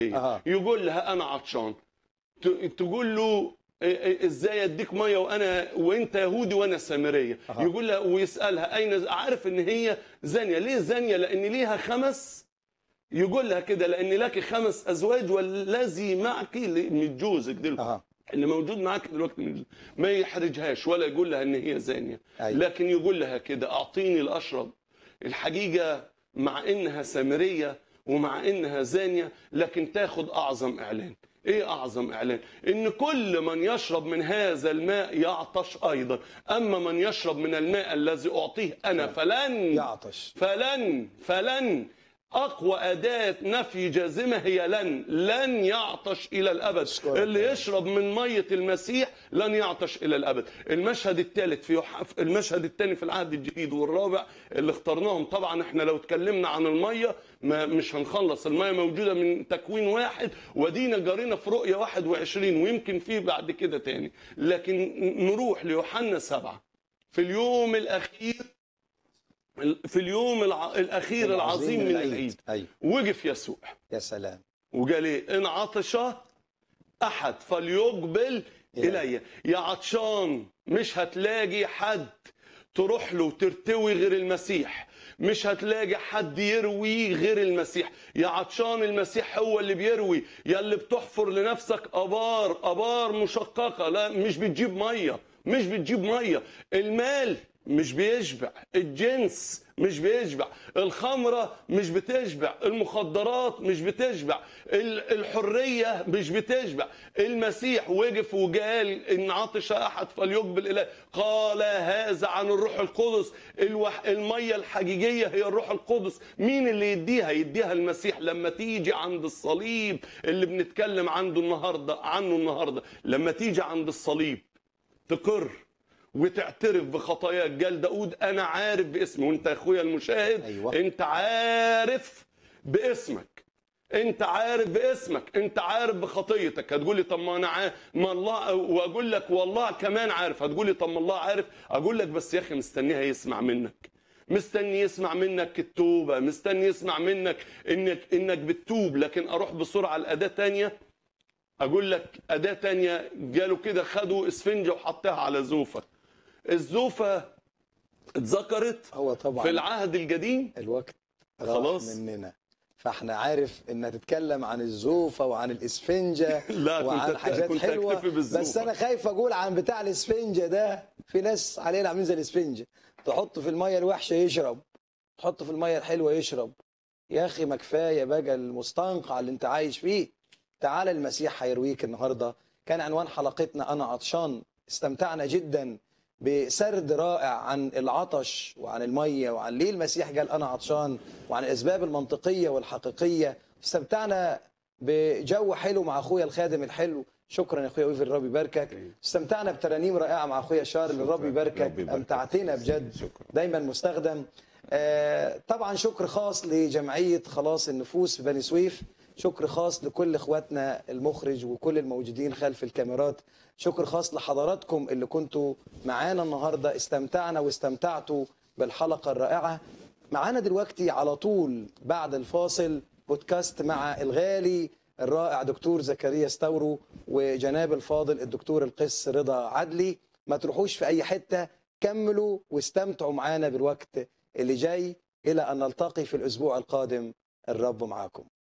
أها. يقول لها انا عطشان ت- تقول له إيه- إيه ازاي اديك ميه وانا وانت يهودي وانا سامريه أها. يقول لها ويسالها اين عارف ان هي زانيه ليه زانيه لان ليها خمس يقول لها كده لان لك خمس ازواج والذي معك من جوزك دلوقتي اها اللي موجود معاك دلوقتي من جوزك. ما يحرجهاش ولا يقول لها ان هي زانيه أيوة. لكن يقول لها كده اعطيني الاشرب الحقيقه مع انها سامريه ومع انها زانيه لكن تاخد اعظم اعلان ايه اعظم اعلان ان كل من يشرب من هذا الماء يعطش ايضا اما من يشرب من الماء الذي اعطيه انا فلن يعطش فلن فلن اقوى اداه نفي جازمه هي لن لن يعطش الى الابد أشكرك اللي يا يشرب من ميه المسيح لن يعطش الى الابد المشهد الثالث في يوح... المشهد الثاني في العهد الجديد والرابع اللي اخترناهم طبعا احنا لو اتكلمنا عن الميه ما مش هنخلص الميه موجوده من تكوين واحد ودينا جارينا في رؤيه 21 ويمكن في بعد كده تاني لكن نروح ليوحنا سبعة في اليوم الاخير في اليوم الع... الاخير العظيم من العيد ايوه وقف يسوع يا سلام وقال ايه ان عطش احد فليقبل الي يا عطشان مش هتلاقي حد تروح له وترتوي غير المسيح مش هتلاقي حد يروي غير المسيح يا عطشان المسيح هو اللي بيروي يا اللي بتحفر لنفسك ابار ابار مشققه لا مش بتجيب ميه مش بتجيب ميه المال مش بيشبع الجنس مش بيشبع الخمرة مش بتشبع المخدرات مش بتشبع ال- الحرية مش بتشبع المسيح وقف وقال إن عطش أحد فليقبل إليه قال هذا عن الروح القدس الوح المية الحقيقية هي الروح القدس مين اللي يديها يديها المسيح لما تيجي عند الصليب اللي بنتكلم عنده النهاردة عنه النهاردة لما تيجي عند الصليب تقر وتعترف بخطاياك قال داود انا عارف باسمي وانت يا اخويا المشاهد أيوة. انت عارف باسمك انت عارف باسمك انت عارف بخطيتك هتقول لي طب ما انا عارف ما الله واقول لك والله كمان عارف هتقول لي طب ما الله عارف اقول لك بس يا اخي مستنيها يسمع منك مستني يسمع منك التوبه مستني يسمع منك انك انك بتتوب لكن اروح بسرعه لاداه تانية اقول لك اداه تانية قالوا كده خدوا اسفنجه وحطها على زوفه الزوفه اتذكرت هو طبعا في العهد القديم الوقت راح خلاص. مننا فاحنا عارف ان تتكلم عن الزوفه وعن الاسفنجه لا، كنت وعن أت- حاجات كنت حلوه أكتفي بالزوفة. بس انا خايف اقول عن بتاع الاسفنجه ده في ناس علينا عاملين زي الاسفنجه تحطه في الميه الوحشه يشرب تحطه في الميه الحلوه يشرب يا اخي ما كفايه بقى المستنقع اللي انت عايش فيه تعال المسيح هيرويك النهارده كان عنوان حلقتنا انا عطشان استمتعنا جدا بسرد رائع عن العطش وعن الميه وعن ليه المسيح قال انا عطشان وعن الاسباب المنطقيه والحقيقيه استمتعنا بجو حلو مع اخويا الخادم الحلو شكرا يا اخويا ويفر الرب يباركك استمتعنا بترانيم رائعه مع اخويا شارل الرب يباركك رب يباركك. امتعتنا بجد شكرا. دايما مستخدم آه، طبعا شكر خاص لجمعيه خلاص النفوس في بني سويف شكر خاص لكل اخواتنا المخرج وكل الموجودين خلف الكاميرات شكر خاص لحضراتكم اللي كنتوا معانا النهارده استمتعنا واستمتعتوا بالحلقه الرائعه معانا دلوقتي على طول بعد الفاصل بودكاست مع الغالي الرائع دكتور زكريا ستورو وجناب الفاضل الدكتور القس رضا عدلي ما تروحوش في اي حته كملوا واستمتعوا معانا بالوقت اللي جاي الى ان نلتقي في الاسبوع القادم الرب معاكم